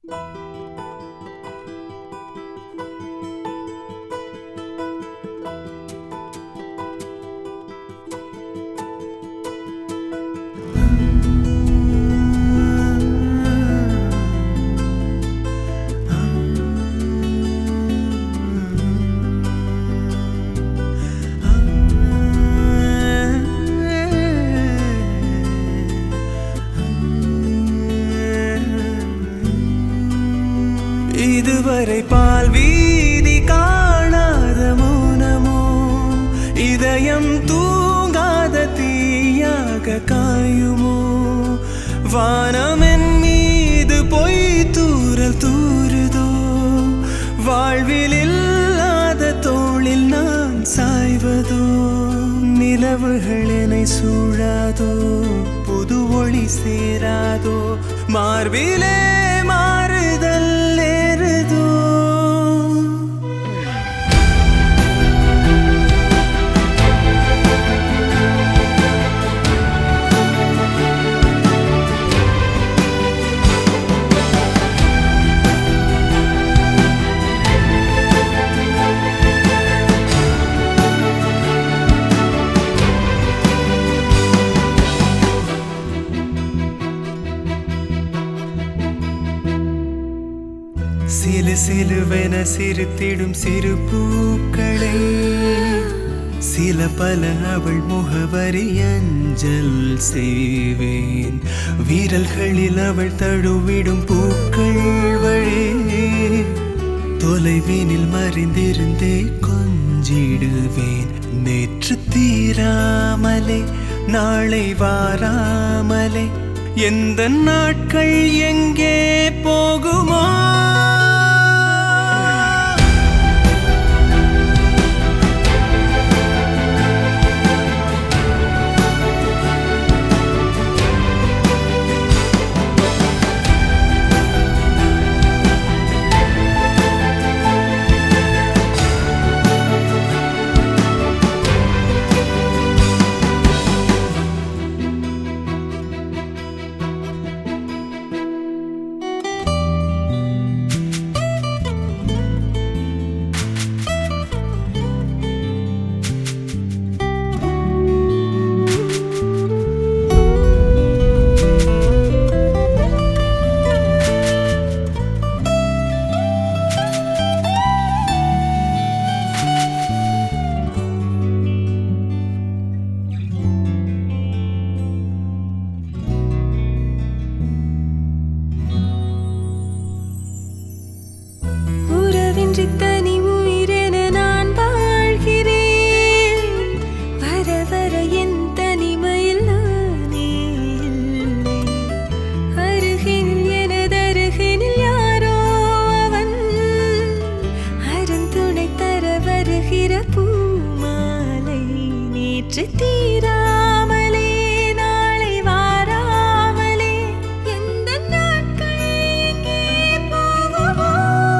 இதுவரை பால் வீதி காணாத மௌனமோ இதயம் தூங்காத தீயாக காயுமோ வானமென் மீது பொய் தூரல் தூறுதோ வாழ்வில் இல்லாத தோளில் நான் சாய்வதோ நிலவுகள் என்னை சூழாதோ புது ஒளி சேராதோ மார்பிலே மாறுதல் ஏறுதோ சிலு சிலுவென சிரித்திடும் சிறு பூக்களை சில பல அவள் முகவரி அஞ்சல் செய்வேன் வீரல்களில் அவள் தழுவிடும் பூக்கள் வழி தொலைவினில் மறைந்திருந்தே கொஞ்சிடுவேன் நேற்று தீராமலே நாளை வாராமலே எந்த நாட்கள் எங்கே போகுமோ உறவின்றி தனி உயிரென நான் வாழ்கிறேன் வர வர என் தனிமையில் நானே இல்லை அருகினில் எனது அருகினில் யாரோ அவன் அருந்துணை தர வருகிற பூமாலை நேற்று தீராமலே நாளை வாராமலே எந்த நாட்கள் எங்கே போகுமோ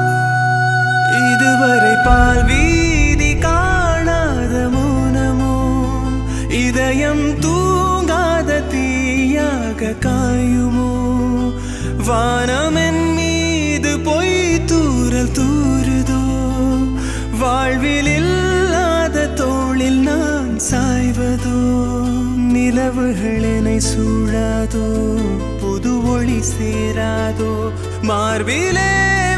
இதுவரை பால் வீதி காணாத மௌனமோ இதயம் தூங்காத தீயாக காயுமோ வானமென் மீது பொய் தூரல் தூறுதோ வாழ்வில் இல்லாத தோளில் நான் சாய்வதோ நிலவுகள் என்னை சூழாதோ புது ஒளி சேராதோ மார்பிலே